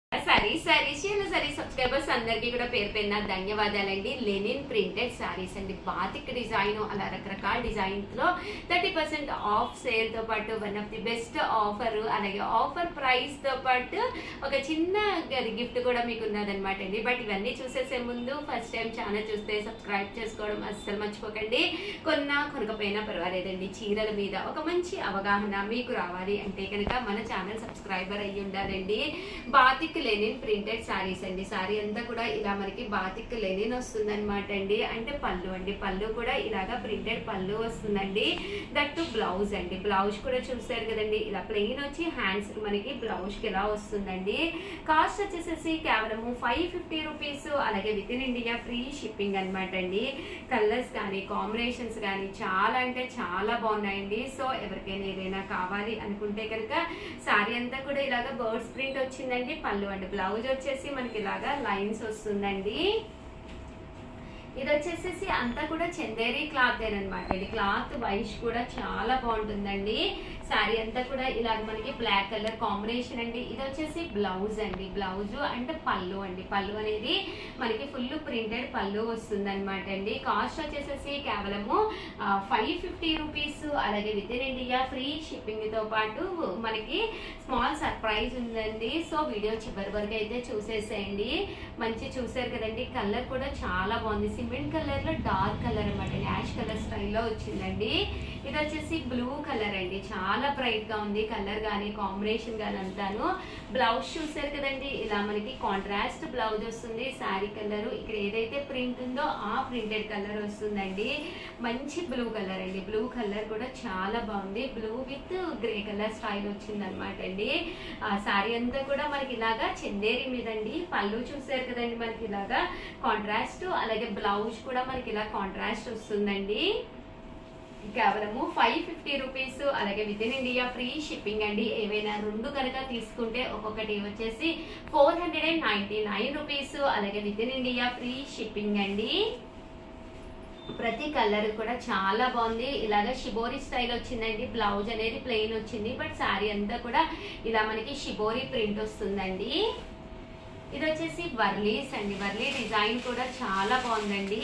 సరే సరే చీల సరే సబ్స్క్రైబర్స్ అందరికీ కూడా పేరు పేరున ధన్యవాదాలండి లెనిన్ ప్రింటెడ్ సారీస్ అండి బాతిక్ డిజైన్ అలా రకరకాల డిజైన్స్ లో థర్టీ పర్సెంట్ ఆఫ్ సేల్ తో పాటు one of the best offer అలాగే ఆఫర్ ప్రైస్ తో పాటు ఒక చిన్న గిఫ్ట్ కూడా మీకు ఉన్నదన్నమాట అండి బట్ ఇవన్నీ చూసేసే ముందు ఫస్ట్ టైం ఛానల్ చూస్తే సబ్స్క్రైబ్ చేసుకోవడం అస్సలు మర్చిపోకండి కొన్నా కొనకపోయినా పర్వాలేదండి చీరల మీద ఒక మంచి అవగాహన మీకు రావాలి అంటే కనుక మన ఛానల్ సబ్స్క్రైబర్ అయ్యి ఉండాలండి బాతిక్ లెనిన్ ప్రింటెడ్ సారీస్ అండి సారీ అంతా కూడా ఇలా మనకి బాతిక్ లెనిన్ వస్తుంది అనమాట అండి అంటే పళ్ళు అండి పళ్ళు కూడా ఇలాగా ప్రింటెడ్ పళ్ళు వస్తుందండి దట్టు బ్లౌజ్ అండి బ్లౌజ్ కూడా చూసారు కదండి ఇలా ప్లెయిన్ వచ్చి హ్యాండ్స్ మనకి బ్లౌజ్ కి ఇలా వస్తుందండి కాస్ట్ వచ్చేసేసి కేవలము ఫైవ్ ఫిఫ్టీ రూపీస్ అలాగే within India free shipping అనమాట అండి కలర్స్ కానీ కాంబినేషన్స్ కానీ చాలా అంటే చాలా బాగున్నాయండి సో ఎవరికైనా ఏదైనా కావాలి అనుకుంటే కనుక సారీ అంతా కూడా ఇలాగ బర్డ్స్ ప్రింట్ వచ్చిందండి పళ్ళు అండి బ్లౌజ్ వచ్చేసి మనకి ఇలాగా లైన్స్ వస్తుందండి ఇది వచ్చేసేసి అంతా కూడా చందేరి క్లాత్ అనమాట ఇది క్లాత్ వైష్ కూడా చాలా బాగుంటుందండి శారీ అంతా కూడా ఇలా మనకి బ్లాక్ కలర్ కాంబినేషన్ అండి ఇది వచ్చేసి బ్లౌజ్ అండి బ్లౌజ్ అంటే పళ్ళు అండి పళ్ళు అనేది మనకి ఫుల్ ప్రింటెడ్ పళ్ళు వస్తుంది అనమాట అండి కాస్ట్ వచ్చేసేసి కేవలము ఫైవ్ ఫిఫ్టీ రూపీస్ అలాగే within India free shipping తో పాటు మనకి స్మాల్ సర్ప్రైజ్ ఉందండి సో వీడియో చివరి వరకు అయితే చూసేసేయండి మంచి చూసారు కదండి కలర్ కూడా చాలా బాగుంది సిమెంట్ కలర్ లో డార్క్ కలర్ అనమాట యాష్ కలర్ స్టైల్లో వచ్చిందండి ఇది వచ్చేసి బ్లూ కలర్ అండి చాలా బ్రైట్ గా ఉంది కలర్ గానీ కాంబినేషన్ గానీ అంతాను బ్లౌజ్ చూసారు కదండి ఇలా మనకి కాంట్రాస్ట్ బ్లౌజ్ వస్తుంది శారీ కలర్ ఇక్కడ ఏదైతే ప్రింట్ ఉందో ఆ ప్రింటెడ్ కలర్ వస్తుందండి మంచి బ్లూ కలర్ అండి బ్లూ కలర్ కూడా చాలా బాగుంది blue with grey colour style వచ్చింది అనమాట అండి ఆ శారీ అంతా కూడా మనకి ఇలాగా చందేరి మీదండి పళ్ళు చూసారు కదండి మనకి ఇలాగా కాంట్రాస్ట్ అలాగే బ్లౌజ్ కూడా మనకి ఇలా కాంట్రాస్ట్ వస్తుందండి కేవలము ఫైవ్ ఫిఫ్టీ రూపీస్ అలాగే within India free shipping అండి ఏవైనా రెండు కనుక తీసుకుంటే ఒక్కొక్కటి వచ్చేసి four hundred and ninety nine rupees అలాగే within India free shipping అండి ప్రతి కలర్ కూడా చాలా బాగుంది ఇలాగ షిబోరి స్టైల్ వచ్చిందండి బ్లౌజ్ అనేది ప్లెయిన్ వచ్చింది బట్ శారీ అంతా కూడా ఇలా మనకి షిబోరి ప్రింట్ వస్తుందండి ఇది వచ్చేసి వర్లీస్ అండి వర్లీ డిజైన్ కూడా చాలా బాగుందండి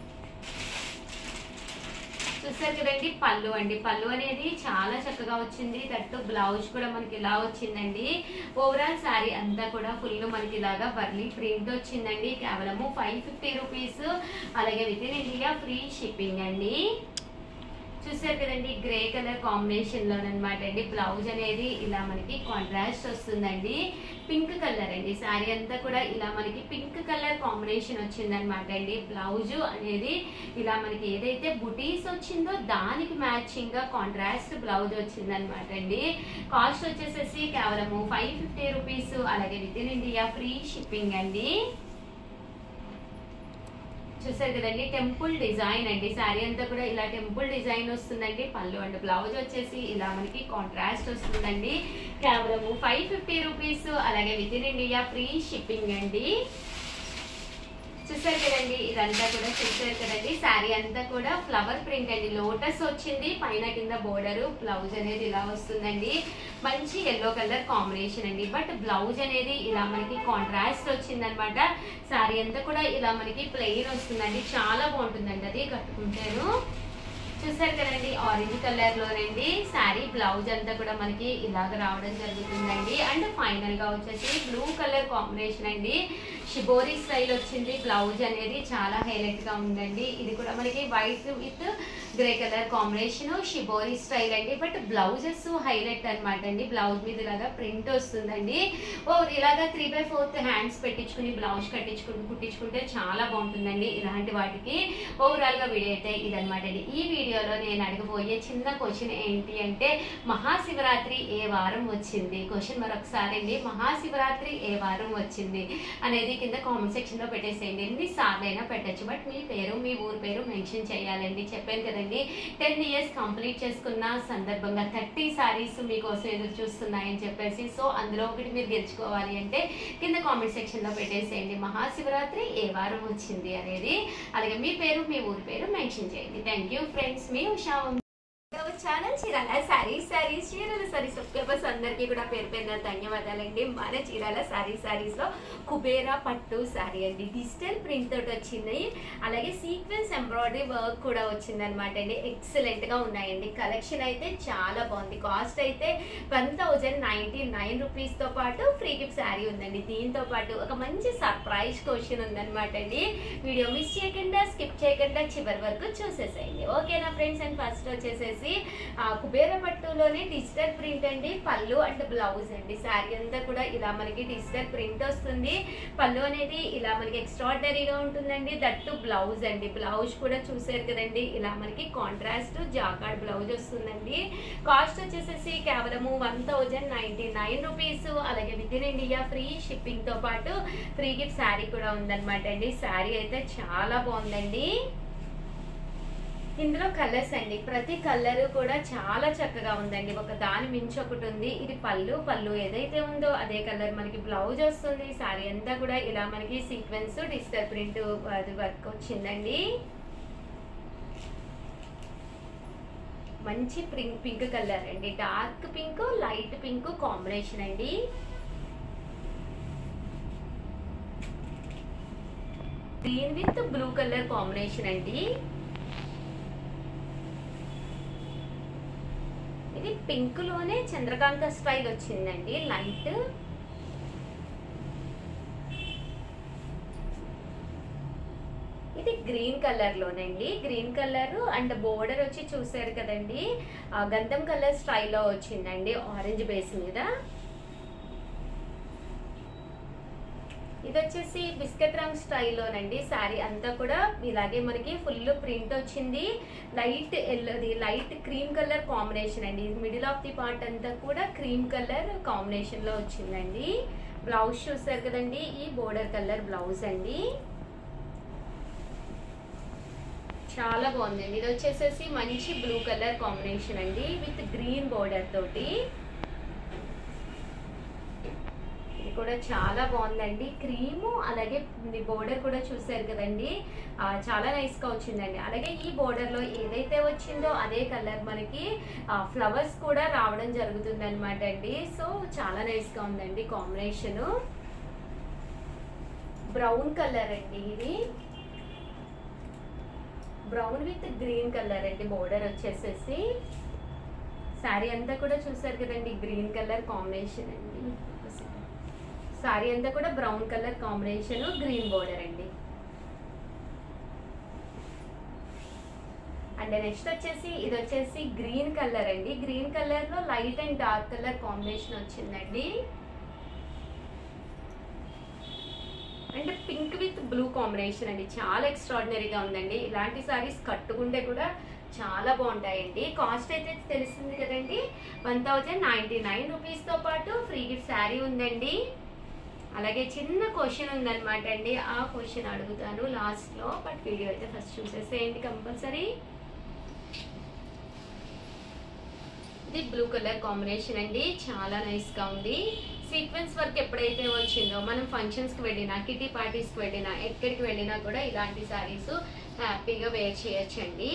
చూసారు కదండి పళ్ళు అండి పళ్ళు అనేది చాలా చక్కగా వచ్చింది దట్టు బ్లౌజ్ కూడా మనకి ఇలా వచ్చిందండి ఓవరాల్ శారీ అంతా కూడా ఫుల్ మనకి ఇలాగా బర్లీ ప్రింట్ వచ్చిందండి కేవలము ఫైవ్ ఫిఫ్టీ రూపీస్ అలాగే within India free shipping అండి చూసారు కదండి గ్రే కలర్ కాంబినేషన్ లో అనమాట అండి బ్లౌజ్ అనేది ఇలా మనకి కాంట్రాస్ట్ వస్తుందండి పింక్ కలర్ అండి శారీ అంతా కూడా ఇలా మనకి పింక్ కలర్ కాంబినేషన్ వచ్చిందనమాట అండి బ్లౌజ్ అనేది ఇలా మనకి ఏదైతే బుటీస్ వచ్చిందో దానికి మ్యాచింగ్ గా కాంట్రాస్ట్ బ్లౌజ్ వచ్చిందనమాట అండి కాస్ట్ వచ్చేసేసి కేవలము ఫైవ్ ఫిఫ్టీ రూపీస్ అలాగే within India free shipping అండి చూసారు కదండి టెంపుల్ డిజైన్ అండి శారీ అంతా కూడా ఇలా టెంపుల్ డిజైన్ వస్తుందండి పళ్ళు అండి బ్లౌజ్ వచ్చేసి ఇలా మనకి కాంట్రాస్ట్ వస్తుందండి కేవలము ఫైవ్ ఫిఫ్టీ రూపీస్ అలాగే within India free shipping అండి చూసారు కదండి ఇదంతా కూడా చూసారు కదండి శారీ అంతా కూడా ఫ్లవర్ ప్రింట్ అండి లోటస్ వచ్చింది పైన కింద బోర్డర్ బ్లౌజ్ అనేది ఇలా వస్తుందండి మంచి ఎల్లో కలర్ కాంబినేషన్ అండి బట్ బ్లౌజ్ అనేది ఇలా మనకి కాంట్రాస్ట్ వచ్చింది అనమాట శారీ అంతా కూడా ఇలా మనకి ప్లెయిన్ వస్తుందండి చాలా బాగుంటుందండి అది కట్టుకుంటారు చూసారు కదండి ఆరెంజ్ కలర్ లోనండి శారీ బ్లౌజ్ అంతా కూడా మనకి ఇలాగ రావడం జరుగుతుందండి అండ్ ఫైనల్ గా వచ్చేసి బ్లూ కలర్ కాంబినేషన్ అండి షిబోరి స్టైల్ వచ్చింది బ్లౌజ్ అనేది చాలా హైలైట్ గా ఉందండి ఇది కూడా మనకి white with grey colour combination shibori style అండి బట్ బ్లౌజెస్ హైలైట్ అనమాట అండి బ్లౌజ్ మీద ఇలాగా ప్రింట్ వస్తుందండి ఓ ఇలాగా త్రీ బై ఫోర్త్ హ్యాండ్స్ పెట్టించుకుని బ్లౌజ్ కట్టించుకుని కుట్టించుకుంటే చాలా బాగుంటుందండి ఇలాంటి వాటికి ఓవరాల్ గా వీడియో అయితే ఇదనమాట అండి ఈ వీడియోలో నేను అడగబోయే చిన్న క్వశ్చన్ ఏంటి అంటే మహాశివరాత్రి ఏ వారం వచ్చింది క్వశ్చన్ మరొకసారి అండి మహాశివరాత్రి ఏ వారం వచ్చింది అనేది కింద కామెంట్ సెక్షన్ లో పెట్టేసేయండి ఎన్ని సార్లు అయినా పెట్టచ్చు బట్ మీ పేరు మీ ఊరు పేరు మెన్షన్ చేయాలండి చెప్పాను కదండి టెన్ ఇయర్స్ కంప్లీట్ చేసుకున్న సందర్భంగా థర్టీ సారీస్ మీకోసం ఎదురు చూస్తున్నాయని చెప్పేసి సో అందులో ఒకటి మీరు గెలుచుకోవాలి అంటే కింద కామెంట్ సెక్షన్ లో పెట్టేసేయండి మహాశివరాత్రి ఏ వారం వచ్చింది అనేది అలాగే మీ పేరు మీ ఊరి పేరు మెన్షన్ చేయండి థ్యాంక్ యూ ఫ్రెండ్స్ మీ ఉషా ఛానల్ చీరాల సారీస్ సారీస్ చీరాల సారీస్ సబ్స్క్రైబర్స్ అందరికీ కూడా పేరు పేరున ధన్యవాదాలండి మన చీరాల సారీ సారీస్ లో కుబేరా పట్టు సారీ అండి డిజిటల్ ప్రింట్ తోటి వచ్చింది అలాగే సీక్వెన్స్ ఎంబ్రాయిడరీ వర్క్ కూడా వచ్చింది అనమాట అండి ఎక్సలెంట్ గా ఉన్నాయండి కలెక్షన్ అయితే చాలా బాగుంది కాస్ట్ అయితే one thousand ninety nine rupees తో పాటు ఫ్రీ గిఫ్ట్ శారీ ఉందండి దీంతో పాటు ఒక మంచి సర్ప్రైజ్ క్వశ్చన్ ఉందన్నమాట అండి వీడియో మిస్ చేయకుండా స్కిప్ చేయకుండా చివరి వరకు చూసేసేయండి ఓకేనా ఫ్రెండ్స్ అండ్ ఫస్ట్ వచ్చేసేసి ఆ, కుబేర పట్టులోనే డిజిటల్ ప్రింట్ అండి పళ్ళు అండ్ బ్లౌజ్ అండి శారీ అంతా కూడా ఇలా మనకి డిజిటల్ ప్రింట్ వస్తుంది పళ్ళు అనేది ఇలా మనకి ఎక్స్ట్రాడినరీగా ఉంటుందండి దట్టు బ్లౌజ్ అండి బ్లౌజ్ కూడా చూసారు కదండి ఇలా మనకి కాంట్రాస్ట్ జాకార్డ్ బ్లౌజ్ వస్తుందండి కాస్ట్ వచ్చేసేసి కేవలము one thousand ninety nine rupees అలాగే within India free shipping తో పాటు ఫ్రీ గిఫ్ట్ శారీ కూడా ఉందన్నమాట అండి శారీ అయితే చాలా బాగుందండి ఇందులో కలర్స్ అండి ప్రతి కలర్ కూడా చాలా చక్కగా ఉందండి ఒక దాని మించి ఒకటి ఉంది ఇది పళ్ళు పళ్ళు ఏదైతే ఉందో అదే కలర్ మనకి బ్లౌజ్ వస్తుంది సారీ అంతా కూడా ఇలా మనకి సీక్వెన్స్ డిజిటల్ ప్రింట్ అది వర్క్ వచ్చిందండి మంచి పింక్ పింక్ కలర్ అండి dark pink light pink combination అండి green with blue colour combination అండి ఇది పింక్ లోనే చంద్రకాంత స్టైల్ వచ్చిందండి లైట్ ఇది గ్రీన్ కలర్ లోనండి గ్రీన్ కలర్ అండ్ బోర్డర్ వచ్చి చూసారు కదండి ఆ గంధం కలర్ స్టైల్లో వచ్చిందండి ఆరెంజ్ బేస్ మీద ఇది వచ్చేసి బిస్కెట్ రంగ్ స్టైల్లోనండి శారీ అంతా కూడా ఇలాగే మనకి ఫుల్ ప్రింట్ వచ్చింది లైట్ ఎల్లోది లైట్ క్రీమ్ కలర్ కాంబినేషన్ అండి మిడిల్ ఆఫ్ ది పార్ట్ అంతా కూడా క్రీమ్ కలర్ కాంబినేషన్ లో వచ్చిందండి బ్లౌజ్ చూసారు కదండి ఈ బోర్డర్ కలర్ బ్లౌజ్ అండి చాలా బాగుందండి ఇది వచ్చేసేసి మంచి బ్లూ కలర్ కాంబినేషన్ అండి విత్ గ్రీన్ బోర్డర్ తోటి ఇది కూడా చాలా బాగుందండి క్రీము అలాగే బోర్డర్ కూడా చూసారు కదండి ఆ, చాలా నైస్ గా వచ్చిందండి అలాగే ఈ బోర్డర్ లో ఏదైతే వచ్చిందో అదే కలర్ మనకి ఫ్లవర్స్ కూడా రావడం జరుగుతుంది అనమాట అండి సో చాలా నైస్ గా ఉందండి కాంబినేషన్ బ్రౌన్ కలర్ అండి ఇది బ్రౌన్ విత్ గ్రీన్ కలర్ అండి బోర్డర్ వచ్చేసేసి శారీ అంతా కూడా చూసారు కదండి గ్రీన్ కలర్ కాంబినేషన్ అండి శారీ అంతా కూడా brown colour combination green border అండి అండ్ నెక్స్ట్ వచ్చేసి ఇది వచ్చేసి గ్రీన్ కలర్ అండి గ్రీన్ కలర్ లో light and dark colour combination వచ్చిందండి and pink with blue combination అండి చాలా ఎక్స్ట్రాడినరీగా ఉందండి ఇలాంటి సారీస్ కట్టుకుంటే కూడా చాలా బాగుంటాయండి కాస్ట్ అయితే తెలిసింది కదండి వన్ థౌజండ్ నైంటీ నైన్ రూపీస్తో పాటు ఫ్రీ గిఫ్ట్ శారీ ఉందండి అలాగే చిన్న క్వశ్చన్ ఉందన్నమాట అండి ఆ క్వశ్చన్ అడుగుతాను లాస్ట్లో బట్ వీడియో అయితే ఫస్ట్ చూసేసేయండి కంపల్సరీ ఇది బ్లూ కలర్ కాంబినేషన్ అండి చాలా నైస్ గా ఉంది సీక్వెన్స్ వర్క్ ఎప్పుడైతే వచ్చిందో మనం ఫంక్షన్స్ కి వెళ్ళినా కిటీ పార్టీస్ కి వెళ్ళినా ఎక్కడికి వెళ్ళినా కూడా ఇలాంటి సారీస్ హ్యాపీగా వేర్ చేయొచ్చండి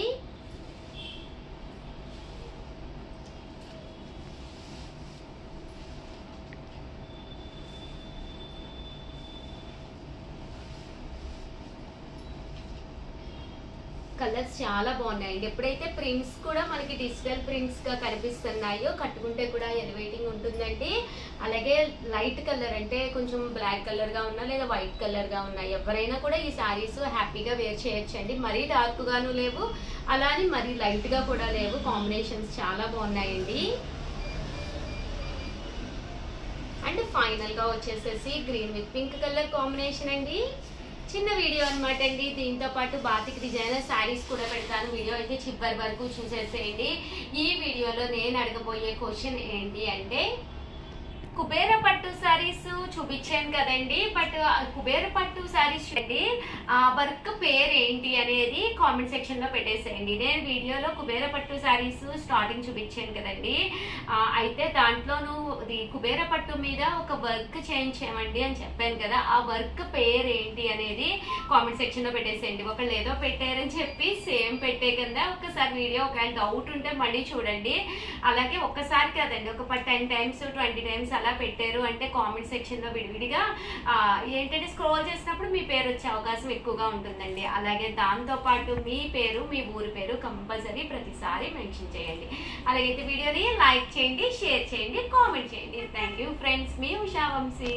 కలర్స్ చాలా బాగున్నాయండి ఎప్పుడైతే ప్రింట్స్ కూడా మనకి డిజిటల్ ప్రింట్స్ గా కనిపిస్తున్నాయో కట్టుకుంటే కూడా ఎలివేటింగ్ ఉంటుందండి అలాగే లైట్ కలర్ అంటే కొంచెం బ్లాక్ కలర్ గా ఉన్నా లేదా వైట్ కలర్ గా ఉన్నా ఎవరైనా కూడా ఈ శారీస్ హ్యాపీగా వేర్ చేయొచ్చండి మరీ డార్క్ గాను లేవు అలానే మరీ లైట్ గా కూడా లేవు కాంబినేషన్స్ చాలా బాగున్నాయండి అండ్ ఫైనల్ గా వచ్చేసేసి green with pink colour combination అండి చిన్న వీడియో అనమాట అండి దీంతో పాటు బాతిక్ డిజైనర్ శారీస్ కూడా పెడతాను వీడియో అయితే చివరి వరకు చూసేసేయండి ఈ వీడియోలో నేను అడగబోయే క్వశ్చన్ ఏంటి అంటే కుబేర పట్టు సారీస్ చూపించాను కదండి బట్ ఆ కుబేర పట్టు సారీస్ చూడండి ఆ వర్క్ పేరు ఏంటి అనేది కామెంట్ సెక్షన్ లో పెట్టేసేయండి నేను వీడియోలో కుబేర పట్టు సారీస్ స్టార్టింగ్ చూపించాను కదండి ఆ, అయితే దాంట్లోనూ ఇది కుబేర పట్టు మీద ఒక వర్క్ చేయించామండి అని చెప్పాను కదా ఆ వర్క్ పేరు ఏంటి అనేది కామెంట్ సెక్షన్ లో పెట్టేసేయండి ఒకళ్ళు ఏదో పెట్టారని చెప్పి సేమ్ పెట్టే కింద ఒకసారి వీడియో ఒకవేళ డౌట్ ఉంటే మళ్ళీ చూడండి అలాగే ఒక్కసారి కదండి ఒక టెన్ టైమ్స్ ట్వంటీ టైమ్స్ అలా పెట్టారు అంటే కామెంట్ సెక్షన్ లో విడివిడిగా ఆ, ఏంటంటే స్క్రోల్ చేసినప్పుడు మీ పేరు వచ్చే అవకాశం ఎక్కువగా ఉంటుందండి అలాగే దాంతో పాటు మీ పేరు మీ ఊరి పేరు కంపల్సరీ ప్రతిసారి మెన్షన్ చేయండి అలాగే వీడియోని లైక్ చేయండి షేర్ చేయండి కామెంట్ చేయండి థ్యాంక్ యూ ఫ్రెండ్స్ మీ ఉషా వంశీ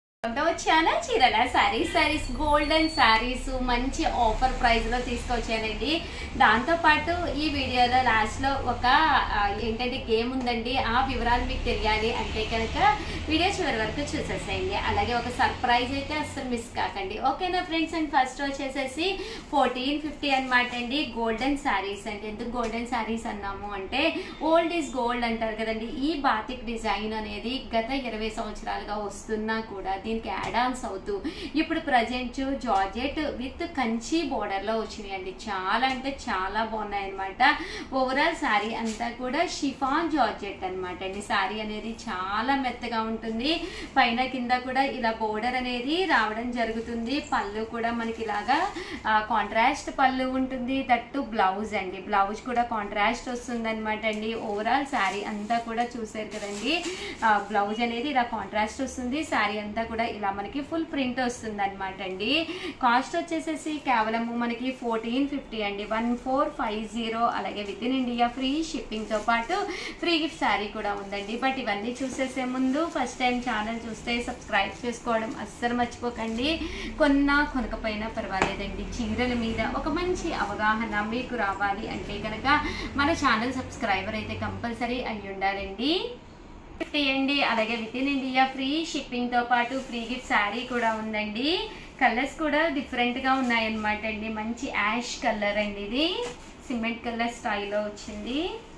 వచ్చానా చీరల శారీస్ శారీస్ గోల్డెన్ శారీస్ మంచి ఆఫర్ ప్రైస్ లో తీసుకొచ్చానండి దాంతో పాటు ఈ వీడియోలో లాస్ట్ లో ఒక ఆ, ఏంటంటే గేమ్ ఉందండి ఆ వివరాలు మీకు తెలియాలి అంటే కనుక వీడియో చివరి వరకు చూసేసేయండి అలాగే ఒక సర్ప్రైజ్ అయితే అస్సలు మిస్ కాకండి ఓకేనా ఫ్రెండ్స్ అండ్ ఫస్ట్ వచ్చేసేసి ఫోర్టీన్ ఫిఫ్టీ అనమాట అండి గోల్డెన్ శారీస్ అండి ఎందుకు గోల్డెన్ శారీస్ అన్నాము అంటే ఓల్డ్ ఈజ్ గోల్డ్ అంటారు కదండి ఈ బాతిక్ డిజైన్ అనేది గత ఇరవై సంవత్సరాలుగా వస్తున్నా కూడా దీనికి యాడ్ ఆన్స్ అవుతూ ఇప్పుడు present georgette with Kanchi border లో వచ్చినాయండి చాలా అంటే చాలా బాగున్నాయి అనమాట ఓవరాల్ శారీ అంతా కూడా షిఫాన్ జార్జెట్ అనమాట అండి శారీ అనేది చాలా మెత్తగా ఉంటుంది పైన కింద కూడా ఇలా బోర్డర్ అనేది రావడం జరుగుతుంది పళ్ళు కూడా మనకి ఇలాగా కాంట్రాస్ట్ పళ్ళు ఉంటుంది దట్టు బ్లౌజ్ అండి బ్లౌజ్ కూడా కాంట్రాస్ట్ వస్తుంది అనమాట అండి ఓవరాల్ శారీ అంతా కూడా చూసారు కదండి బ్లౌజ్ అనేది ఇలా కాంట్రాస్ట్ వస్తుంది శారీ అంతా కూడా ఇలా మనకి ఫుల్ ప్రింట్ వస్తుంది అనమాట అండి కాస్ట్ వచ్చేసేసి కేవలం మనకి ఫోర్టీన్ ఫిఫ్టీ అండి వన్ ఫోర్ ఫైవ్ జీరో అలాగే within India free shipping తో పాటు ఫ్రీ గిఫ్ట్ శారీ కూడా ఉందండి బట్ ఇవన్నీ చూసేసే ముందు ఫస్ట్ టైం ఛానల్ చూస్తే సబ్స్క్రైబ్ చేసుకోవడం అస్సలు మర్చిపోకండి కొన్నా కొనకపోయినా పర్వాలేదండి చీరల మీద ఒక మంచి అవగాహన మీకు రావాలి అంటే కనుక మన ఛానల్ సబ్స్క్రైబర్ అయితే కంపల్సరీ అయి ఉండాలండి ఫిఫ్టీ అండి అలాగే within India free shipping తో పాటు ఫ్రీ గిఫ్ట్ శారీ కూడా ఉందండి కలర్స్ కూడా డిఫరెంట్ గా ఉన్నాయన్నమాట అండి మంచి యాష్ కలర్ అండి ఇది సిమెంట్ కలర్ స్టైల్లో వచ్చింది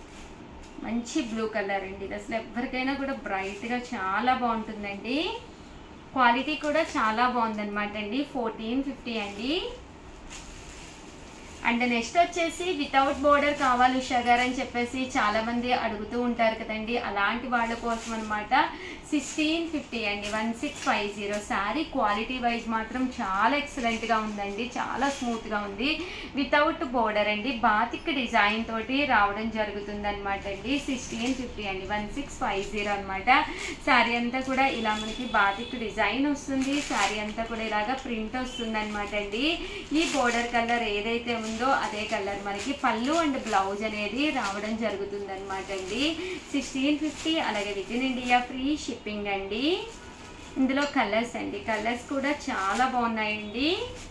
మంచి బ్లూ కలర్ అండి ఇది అసలు ఎవరికైనా కూడా బ్రైట్ గా చాలా బాగుంటుందండి క్వాలిటీ కూడా చాలా బాగుందన్నమాట అండి ఫోర్టీన్ ఫిఫ్టీ అండి అండ్ నెక్స్ట్ వచ్చేసి వితౌట్ బోర్డర్ కావాలి ఉషా గారు అని చెప్పేసి చాలా మంది అడుగుతూ ఉంటారు కదండి అలాంటి వాళ్ళ కోసం అనమాట సిక్స్టీన్ ఫిఫ్టీ అండి one six five zero sari quality wise మాత్రం చాలా ఎక్సలెంట్ గా ఉందండి చాలా స్మూత్ గా ఉంది వితౌట్ బోర్డర్ అండి బాతిక్ డిజైన్ తోటి రావడం జరుగుతుంది అనమాట అండి సిక్స్టీన్ ఫిఫ్టీ అండి వన్ సిక్స్ ఫైవ్ జీరో అనమాట శారీ అంతా కూడా ఇలా మనకి బాతిక్ డిజైన్ వస్తుంది శారీ అంతా కూడా ఇలాగా ప్రింట్ వస్తుంది అనమాట అండి ఈ బోర్డర్ కలర్ ఏదైతే ఉందో అదే కలర్ మనకి పళ్ళు అండ్ బ్లౌజ్ అనేది రావడం జరుగుతుంది అనమాట అండి సిక్స్టీన్ ఫిఫ్టీ అలాగే within India free shipping అండి ఇందులో కలర్స్ అండి కలర్స్ కూడా చాలా బాగున్నాయండి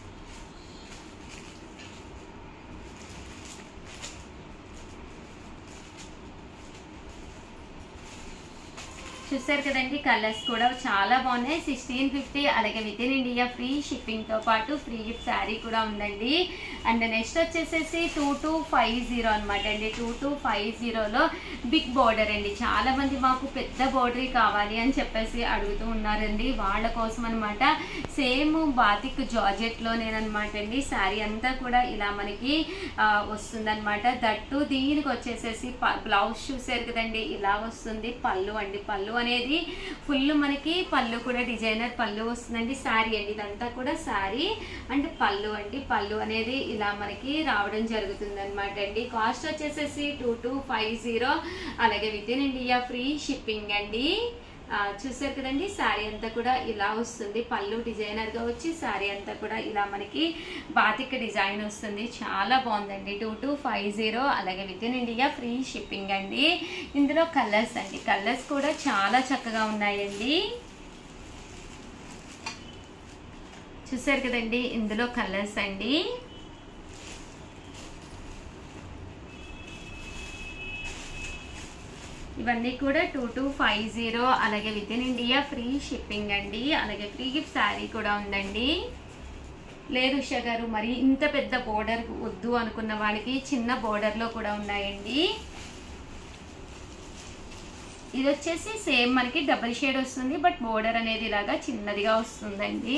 చూసారు కదండి కలర్స్ కూడా చాలా బాగున్నాయి సిక్స్టీన్ ఫిఫ్టీ అలాగే within India free shipping తో పాటు ఫ్రీ గిఫ్ట్ శారీ కూడా ఉందండి అండ్ నెక్స్ట్ వచ్చేసేసి టూ టూ ఫైవ్ జీరో అనమాట అండి టూ టూ ఫైవ్ జీరోలో బిగ్ బోర్డర్ అండి చాలా మంది మాకు పెద్ద బోర్డర్ కావాలి అని చెప్పేసి అడుగుతూ ఉన్నారండి వాళ్ళ కోసం అనమాట సేమ్ బాతిక్ జార్జెట్ లోనేనమాట అండి శారీ అంతా కూడా ఇలా మనకి వస్తుంది అనమాట దట్టు దీనికి వచ్చేసేసి బ్లౌజ్ చూసారు కదండి ఇలా వస్తుంది పళ్ళు అండి పళ్ళు అనేది ఫుల్ మనకి పళ్ళు కూడా డిజైనర్ పళ్ళు వస్తుందండి శారీ అండి ఇదంతా కూడా శారీ అండ్ పళ్ళు అండి పళ్ళు అనేది ఇలా మనకి రావడం జరుగుతుంది అనమాట అండి కాస్ట్ వచ్చేసేసి టూ టూ ఫైవ్ జీరో అలాగే within India free shipping అండి ఆ, చూసారు కదండి శారీ అంతా కూడా ఇలా వస్తుంది పళ్ళు డిజైనర్ గా వచ్చి శారీ అంతా కూడా ఇలా మనకి బాతిక్ డిజైన్ వస్తుంది చాలా బాగుందండి టూ టూ ఫైవ్ జీరో అలాగే within India free shipping అండి ఇందులో కలర్స్ అండి కలర్స్ కూడా చాలా చక్కగా ఉన్నాయండి చూసారు కదండి ఇందులో కలర్స్ అండి ఇవన్నీ కూడా టూ టూ ఫైవ్ జీరో అలాగే within India free shipping అండి అలాగే ఫ్రీ గిఫ్ట్ శారీ కూడా ఉందండి లేదు ఉషా గారు మరి ఇంత పెద్ద బోర్డర్ వద్దు అనుకున్న వాళ్ళకి చిన్న border లో కూడా ఉన్నాయండి ఇది వచ్చేసి సేమ్ మనకి డబుల్ షేడ్ వస్తుంది బట్ బోర్డర్ అనేది ఇలాగా చిన్నదిగా వస్తుందండి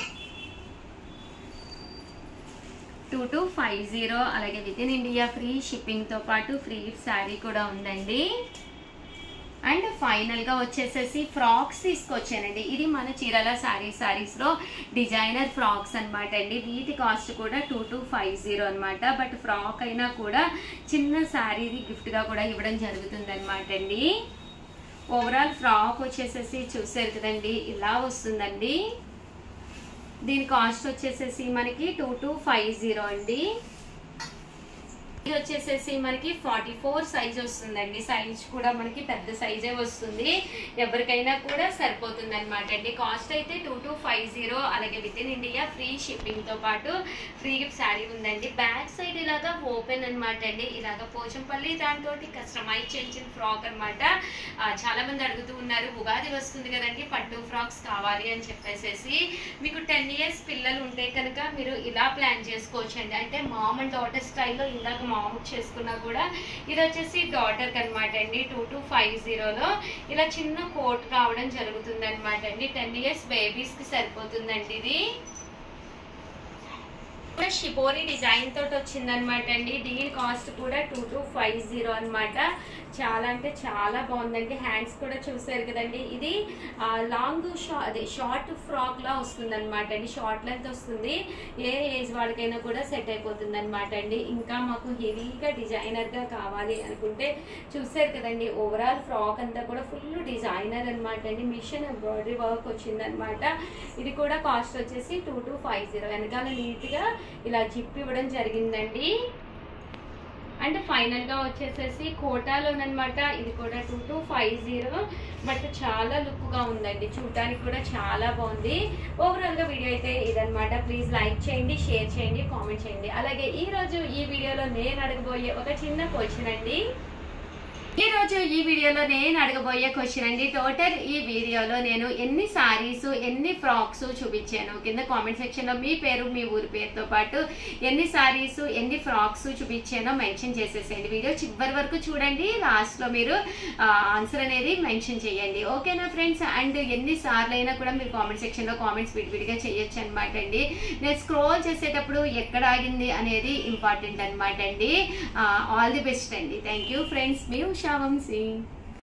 టూ టూ ఫైవ్ జీరో అలాగే విత్ ఇన్ ఇండియా ఫ్రీ షిప్పింగ్తో పాటు ఫ్రీ శారీ కూడా ఉందండి అండ్ ఫైనల్గా వచ్చేసేసి ఫ్రాక్స్ తీసుకొచ్చానండి ఇది మన చీరల శారీ శారీస్లో డిజైనర్ ఫ్రాక్స్ అనమాట అండి వీటి కాస్ట్ కూడా టూ టూ ఫైవ్ జీరో అనమాట బట్ ఫ్రాక్ అయినా కూడా చిన్న శారీది గిఫ్ట్గా కూడా ఇవ్వడం జరుగుతుంది అనమాట అండి ఓవరాల్ ఫ్రాక్ వచ్చేసేసి చూసారు కదండి ఇలా వస్తుందండి దీని కాస్ట్ వచ్చేసేసి మనకి టూ టూ ఫైవ్ జీరో అండి ఇది వచ్చేసేసి మనకి ఫార్టీ ఫోర్ సైజ్ వస్తుందండి సైజ్ కూడా మనకి పెద్ద సైజే వస్తుంది ఎవరికైనా కూడా సరిపోతుంది అనమాట అండి కాస్ట్ అయితే టూ టూ ఫైవ్ జీరో అలాగే విత్ ఇన్ ఇండియా ఫ్రీ షిప్పింగ్తో పాటు ఫ్రీ గిఫ్ట్ శారీ ఉందండి బ్యాక్ సైడ్ ఇలాగా ఓపెన్ అనమాట అండి ఇలాగ పోచంపల్లి దాంతో కస్టమైజ్ చేసిన ఫ్రాక్ అనమాట చాలా మంది అడుగుతూ ఉన్నారు ఉగాది వస్తుంది కదండి పట్టు ఫ్రాక్స్ కావాలి అని చెప్పేసేసి మీకు టెన్ ఇయర్స్ పిల్లలు ఉంటే కనుక మీరు ఇలా ప్లాన్ చేసుకోవచ్చు అండి అంటే మామ్ అండ్ డాటర్ స్టైల్లో ఇందాక మామ్ చేసుకున్నా కూడా ఇది వచ్చేసి డాటర్కి అనమాట అండి టూ టు ఫైవ్ జీరోలో ఇలా చిన్న కోట్ రావడం జరుగుతుంది అనమాట అండి టెన్ ఇయర్స్ బేబీస్కి సరిపోతుందండి ఇది కూడా షిపోరి డిజైన్ తోటి వచ్చిందనమాట అండి దీని కాస్ట్ కూడా టూ టూ ఫైవ్ జీరో అనమాట చాలా అంటే చాలా బాగుందండి హ్యాండ్స్ కూడా చూసారు కదండి ఇది లాంగ్ షా అదే షార్ట్ ఫ్రాక్ లా వస్తుంది అనమాట అండి షార్ట్ లెంత్ వస్తుంది ఏ ఏజ్ వాళ్ళకైనా కూడా సెట్ అయిపోతుంది అనమాట అండి ఇంకా మాకు హెవీగా డిజైనర్ గా కావాలి అనుకుంటే చూసారు కదండి ఓవరాల్ ఫ్రాక్ అంతా కూడా ఫుల్ డిజైనర్ అనమాట అండి మిషన్ ఎంబ్రాయిడరీ వర్క్ వచ్చిందనమాట ఇది కూడా కాస్ట్ వచ్చేసి టూ టూ ఫైవ్ జీరో వెనకాల నీట్ గా ఇలా జిప్ ఇవ్వడం జరిగిందండి అండ్ ఫైనల్ గా వచ్చేసేసి కోటాలోనమాట ఇది కూడా two two five zero but చాలా లుక్ గా ఉందండి చూడటానికి కూడా చాలా బాగుంది ఓవరాల్ గా వీడియో అయితే ఇదనమాట ప్లీజ్ లైక్ చేయండి షేర్ చేయండి కామెంట్ చేయండి అలాగే ఈ రోజు ఈ వీడియోలో నేను అడగబోయే ఒక చిన్న క్వశ్చన్ అండి ఈ రోజు ఈ వీడియోలో నేను అడగబోయే క్వశ్చన్ అండి టోటల్ ఈ వీడియోలో నేను ఎన్ని సారీస్ ఎన్ని ఫ్రాక్స్ చూపించాను కింద కామెంట్ సెక్షన్ లో మీ పేరు మీ ఊరి పేరుతో పాటు ఎన్ని సారీస్ ఎన్ని ఫ్రాక్స్ చూపించానో మెన్షన్ చేసేసేయండి వీడియో చివరి వరకు చూడండి లాస్ట్ లో మీరు ఆన్సర్ అనేది మెన్షన్ చేయండి ఓకేనా ఫ్రెండ్స్ అండ్ ఎన్ని సార్లు అయినా కూడా మీరు కామెంట్ సెక్షన్ లో కామెంట్స్ విడివిడిగా చేయొచ్చు అనమాట అండి నేను స్క్రోల్ చేసేటప్పుడు ఎక్కడ ఆగింది అనేది ఇంపార్టెంట్ అనమాట అండి ఆల్ ది బెస్ట్ అండి థ్యాంక్ యూ ఫ్రెండ్స్ మీ ఉషా వంశీ